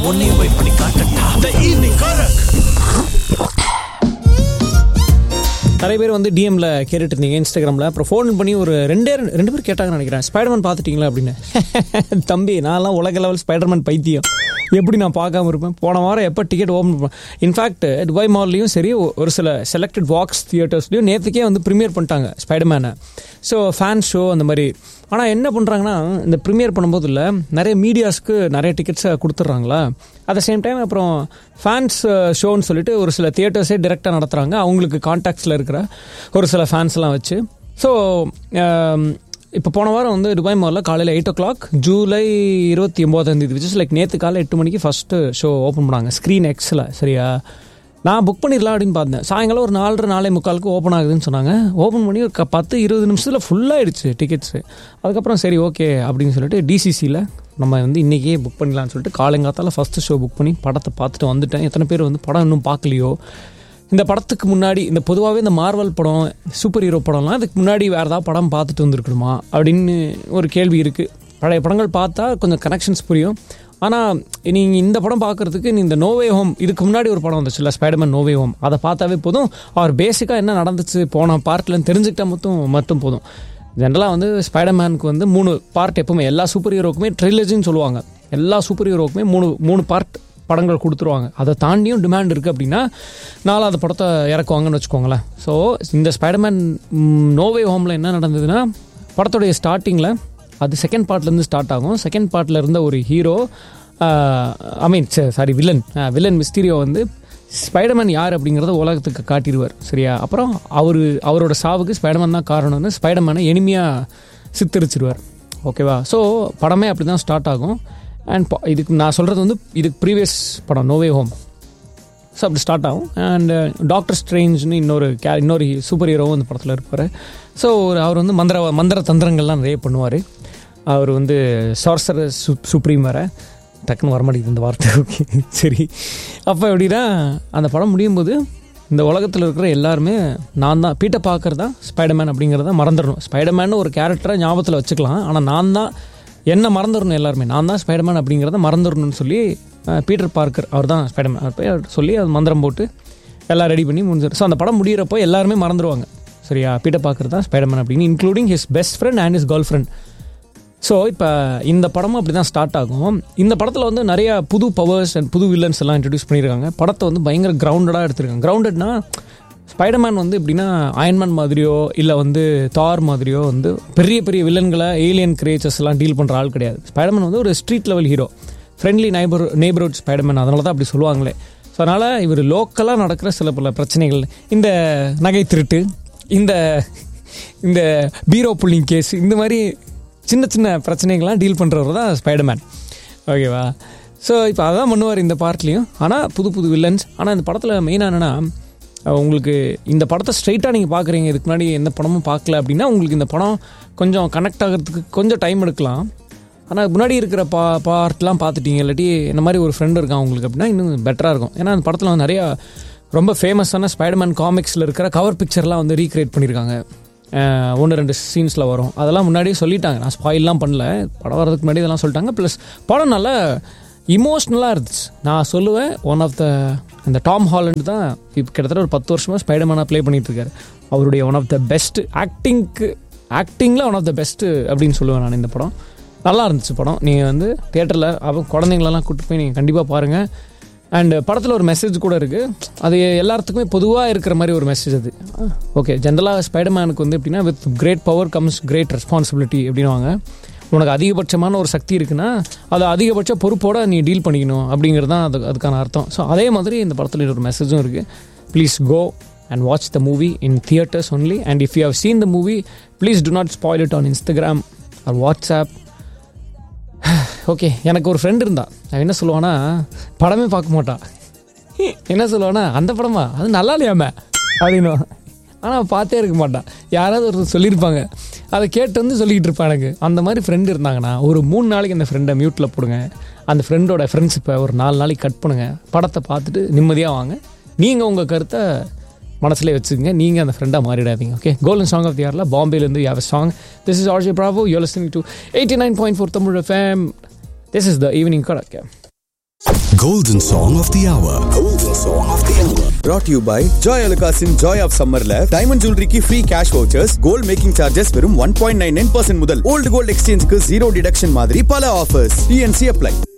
உன்னையும் போய் பண்ணி காட்டட்டா த ஈவினிங் காரக் நிறைய பேர் வந்து டிஎம்ல கேட்டுட்டு இருந்தீங்க இன்ஸ்டாகிராமில் அப்புறம் ஃபோன் பண்ணி ஒரு ரெண்டே ரெண்டு- ரெண்டு பேர் கேட்டாங்கன்னு நினைக்கிறேன் ஸ்பைடர்மேன் பார்த்துட்டீங்களா அப்படின்னு தம்பி நான்லாம் உலக லெவல் ஸ்பைடர்மேன் பைத்தியம் எப்படி நான் பார்க்காம இருப்பேன் போன வாரம் எப்போ டிக்கெட் ஓப்பன் இன்ஃபேக்ட் துபாய் மால்லையும் சரி ஒ- ஒரு சில செலக்டட் வாக்ஸ் தியேட்டர்ஸ்லையும் நேற்றுக்கே வந்து ப்ரீமியர் பண்ணிட்டாங்க ஸ்பைடர்மேனை ஸோ ஃபேன் ஷோ அந்த மாதிரி ஆனால் என்ன பண்ணுறாங்கன்னா இந்த ப்ரீமியர் பண்ணும்போது இல்லை நிறைய மீடியாஸ்க்கு நிறைய டிக்கெட்ஸை கொடுத்துட்றாங்களா அட் த சேம் டைம் அப்புறம் ஃபேன்ஸ் ஷோன்னு சொல்லிட்டு ஒரு சில தியேட்டர்ஸே டிரெக்டாக நடத்துகிறாங்க அவங்களுக்கு கான்டாக்ட்ஸில் இருக்கிற ஒரு சில ஃபேன்ஸ்லாம் வச்சு ஸோ இப்போ போன வாரம் வந்து துபாய் மாலில் காலையில் எயிட் ஓ கிளாக் ஜூலை இருபத்தி ஒம்போதாம் தேதி விச் லைக் நேற்று காலை எட்டு மணிக்கு ஃபஸ்ட்டு ஷோ ஓப்பன் பண்ணாங்க ஸ்க்ரீன் எக்ஸில் சரியா நான் புக் பண்ணிடலாம் அப்படின்னு பார்த்தேன் சாயங்காலம் ஒரு நாலரை நாலே முக்காலுக்கு ஓப்பன் ஆகுதுன்னு சொன்னாங்க ஓப்பன் பண்ணி ஒரு க- பத்து இருபது நிமிஷத்தில் ஃபுல்லாகிடுச்சு டிக்கெட்ஸு அதுக்கப்புறம் சரி ஓகே அப்படின்னு சொல்லிட்டு டிசிசியில் நம்ம வந்து இன்றைக்கே புக் பண்ணிடலாம்னு சொல்லிட்டு காலங்காத்தால ஃபஸ்ட்டு ஷோ புக் பண்ணி படத்தை பார்த்துட்டு வந்துட்டேன் எத்தனை பேர் வந்து படம் இன்னும் பார்க்கலையோ இந்த படத்துக்கு முன்னாடி இந்த பொதுவாகவே இந்த மார்வல் படம் சூப்பர் ஹீரோ படம்லாம் அதுக்கு முன்னாடி வேறு ஏதாவது படம் பார்த்துட்டு வந்திருக்கணுமா அப்படின்னு ஒரு கேள்வி இருக்குது பழைய படங்கள் பார்த்தா கொஞ்சம் கனெக்ஷன்ஸ் புரியும் ஆனால் நீங்கள் இந்த படம் பார்க்குறதுக்கு நீ இந்த நோவே ஹோம் இதுக்கு முன்னாடி ஒரு படம் வந்துச்சுல்ல ஸ்பைடர்மேன் நோவே ஹோம் அதை பார்த்தாவே போதும் அவர் பேசிக்காக என்ன நடந்துச்சு போன பார்ட்லன்னு தெரிஞ்சுக்கிட்டா மட்டும் மட்டும் போதும் ஜென்ரலாக வந்து ஸ்பைடர்மேனுக்கு வந்து மூணு பார்ட் எப்பவுமே எல்லா சூப்பர் ஹீரோக்குமே ட்ரிலஜின்னு சொல்லுவாங்க எல்லா சூப்பர் ஹீரோக்குமே மூணு மூணு பார்ட் படங்கள் கொடுத்துருவாங்க அதை தாண்டியும் டிமாண்ட் இருக்குது அப்படின்னா நாலாவது படத்தை இறக்குவாங்கன்னு வச்சுக்கோங்களேன் ஸோ இந்த ஸ்பைடர்மேன் நோவே ஹோமில் என்ன நடந்ததுன்னா படத்துடைய ஸ்டார்டிங்கில் அது செகண்ட் பார்ட்லேருந்து ஸ்டார்ட் ஆகும் செகண்ட் பார்ட்டில் இருந்த ஒரு hero I mean sorry villain villain Mysterio வந்து ஸ்பைடர்மேன் யார் அப்படிங்கிறத உலகத்துக்கு காட்டிடுவார் சரியா அப்புறம் அவர் அவரோட சாவுக்கு ஸ்பைடர்மேன் தான் காரணம்னு ஸ்பைடர்மேனை எளிமையாக சித்தரிச்சிருவார் ஓகேவா ஸோ படமே அப்படி தான் ஸ்டார்ட் ஆகும் அண்ட் இதுக்கு நான் சொல்கிறது வந்து இதுக்கு ப்ரீவியஸ் படம் நோவே ஹோம் ஸோ அப்படி ஸ்டார்ட் ஆகும் அண்ட் டாக்டர் ஸ்ட்ரேஞ்ச்னு இன்னொரு கே இன்னொரு சூப்பர் ஹீரோவும் அந்த படத்தில் இருப்பார் ஸோ அவர் வந்து மந்திர மந்திர தந்திரங்கள்லாம் நிறைய பண்ணுவார் அவர் வந்து சார்சர் சு சுப்ரீம் வர டக்குன்னு வரமாட்டேங்குது இந்த வார்த்தை ஓகே சரி அப்போ எப்படின்னா அந்த படம் முடியும் போது இந்த உலகத்தில் இருக்கிற எல்லாருமே நான் தான் பீட்டை பார்க்கறது தான் ஸ்பைடர்மேன் அப்படிங்கிறத மறந்துடணும் ஸ்பைடர்மேன் ஒரு கேரக்டரை ஞாபகத்தில் வச்சுக்கலாம் ஆனால் நான் தான் என்ன மறந்துடணும் எல்லாருமே நான் தான் ஸ்பைடர்மேன் அப்படிங்கிறத மறந்துடணும்னு சொல்லி அஹ், பீட்டர் பார்க்கர் அவர் தான் ஸ்பைடர்மேன் அவர் போய் அவர் சொல்லி அது மந்திரம் போட்டு எல்லாம் ரெடி பண்ணி முடிஞ்சிடும் ஸோ அந்த படம் முடியிறப்போ எல்லாருமே மறந்துடுவாங்க சரியா பீட்டர் பார்க்கர் தான் ஸ்பைடர்மேன் அப்படின்னு including his best friend and his girl friend so இப்போ இந்த படமும் அப்படி தான் ஸ்டார்ட் ஆகும் இந்த படத்தில் வந்து நிறைய புது பவர்ஸ் அண்ட் புது வில்லன்ஸ் எல்லாம் இன்ட்ரடியூஸ் பண்ணியிருக்காங்க படத்தை வந்து பயங்கர கிரவுண்டடாக எடுத்திருக்காங்க கிரவுண்டட்னா ஸ்பைடர்மேன் வந்து எப்படின்னா அயன்மேன் மாதிரியோ இல்லை வந்து தார் மாதிரியோ வந்து பெரிய பெரிய வில்லன்களை ஏலியன் கிரியேச்சர்ஸ் எல்லாம் டீல் பண்ணுற ஆள் கிடையாது ஸ்பைடர்மேன் வந்து ஒரு street level hero friendly neighbour neighbourhood Spiderman அதனால தான் அப்படி சொல்லுவாங்களே ஸோ அதனால் இவர் லோக்கலாக நடக்கிற சில பல பிரச்சனைகள் இந்த நகை திருட்டு இந்த இந்த பீரோ புல்லிங் கேஸ் இந்த மாதிரி சின்ன சின்ன பிரச்சனைகள்லாம் டீல் பண்ணுறவர் தான் ஸ்பைடர்மேன் ஓகேவா ஸோ இப்போ அதான் பண்ணுவார் இந்த பார்ட்லேயும் ஆனால் புது புது வில்லன்ஸ் ஆனால் இந்த படத்தில் மெயினாக என்னென்னா உங்களுக்கு இந்த படத்தை ஸ்ட்ரைட்டாக நீங்கள் பார்க்குறீங்க இதுக்கு முன்னாடி எந்த படமும் பார்க்கல அப்படின்னா உங்களுக்கு இந்த படம் கொஞ்சம் கனெக்ட் ஆகிறதுக்கு கொஞ்சம் டைம் எடுக்கலாம் ஆனால் முன்னாடி இருக்கிற பா பார்ட்லாம் பார்த்துட்டீங்க இல்லாட்டி இந்த மாதிரி ஒரு ஃப்ரெண்டு இருக்கான் உங்களுக்கு அப்படின்னா இன்னும் பெட்டராக இருக்கும் ஏன்னா அந்த படத்தில் வந்து நிறையா ரொம்ப ஃபேமஸான ஸ்பைடர்மேன் காமிக்ஸில் இருக்கிற கவர் பிக்சர்லாம் வந்து ரீக்ரியேட் பண்ணியிருக்காங்க ஒன்று ரெண்டு சீன்ஸில் வரும் அதெல்லாம் முன்னாடியே சொல்லிட்டாங்க நான் ஸ்பாயில்லாம் பண்ணல படம் வரதுக்கு முன்னாடி இதெல்லாம் சொல்லிட்டாங்க ப்ளஸ் படம் நல்லா இமோஷ்னலாக இருந்துச்சு நான் சொல்லுவேன் ஒன் ஆஃப் த அந்த டாம் ஹாலண்ட் தான் இப்போ கிட்டத்தட்ட ஒரு பத்து வருஷமாக ஸ்பைடர்மேனாக ப்ளே பண்ணிட்டு இருக்காரு அவருடைய ஒன் ஆஃப் த பெஸ்ட் ஆக்டிங்க்கு ஆக்டிங்கில் ஒன் ஆஃப் த பெஸ்ட்டு அப்படின்னு சொல்லுவேன் நான் இந்த படம் நல்லா இருந்துச்சு படம் நீங்கள் வந்து தேட்டரில் அவன் குழந்தைங்களெல்லாம் கூப்பிட்டு போய் நீங்கள் கண்டிப்பாக பாருங்கள் அண்ட் படத்தில் ஒரு மெசேஜ் கூட இருக்குது அது எல்லாத்துக்குமே பொதுவாக இருக்கிற மாதிரி ஒரு மெசேஜ் அது ஓகே ஜென்ரலாக ஸ்பைடர்மேனுக்கு வந்து எப்படின்னா with great power comes great responsibility அப்படின்வாங்க உனக்கு அதிகபட்சமான ஒரு சக்தி இருக்குன்னா அதை அதிகபட்ச பொறுப்போட நீ டீல் பண்ணிக்கணும் அப்படிங்கிறது தான் அது அதுக்கான அர்த்தம் ஸோ அதே மாதிரி இந்த படத்தில் ஒரு மெசேஜும் இருக்குது please go and watch the movie in theatres only and if you have seen the movie please do not spoil it on Instagram or WhatsApp okay எனக்கு ஒரு ஃப்ரெண்ட் இருந்தா அவன் என்ன சொல்லுவானா படமே பார்க்க மாட்டா என்ன சொல்லுவானா அந்த படமா அது நல்லா இல்லையாம அப்படின்னு ஆனால் பார்த்தே இருக்க மாட்டான் யாராவது ஒருத்தர் சொல்லியிருப்பாங்க அதை கேட்டு வந்து சொல்லிக்கிட்டு இருப்பான் எனக்கு அந்த மாதிரி ஃப்ரெண்டு இருந்தாங்கன்னா ஒரு மூணு நாளைக்கு அந்த ஃப்ரெண்டை மியூட்டில் போடுங்க அந்த ஃப்ரெண்டோட ஃப்ரெண்ட்ஸிப்பை ஒரு நாலு நாளைக்கு கட் பண்ணுங்க படத்தை பார்த்துட்டு நிம்மதியாக வாங்க நீங்கள் உங்கள் கருத்தை மனசுல வச்சுக்கோங்க நீங்கள் அந்த ஃப்ரெண்டாக மாறிடாதீங்க okay golden song of the இயரில் பாம்பேலேருந்து யாவ song this is RJ Bravo you listening to eighty nine point four Tamil fame this is the evening கடை Golden Song of the Hour. Golden Song of the Hour. brought to you by Joy அலுகாஸின் Joy of சம்மர்ல diamond ஜுவல்லரிக்கு free cash vouchers gold making charges வெறும் one point nine nine percent முதல் old gold எக்ஸ்சேஞ்சுக்கு zero deduction மாதிரி பல offers DNC apply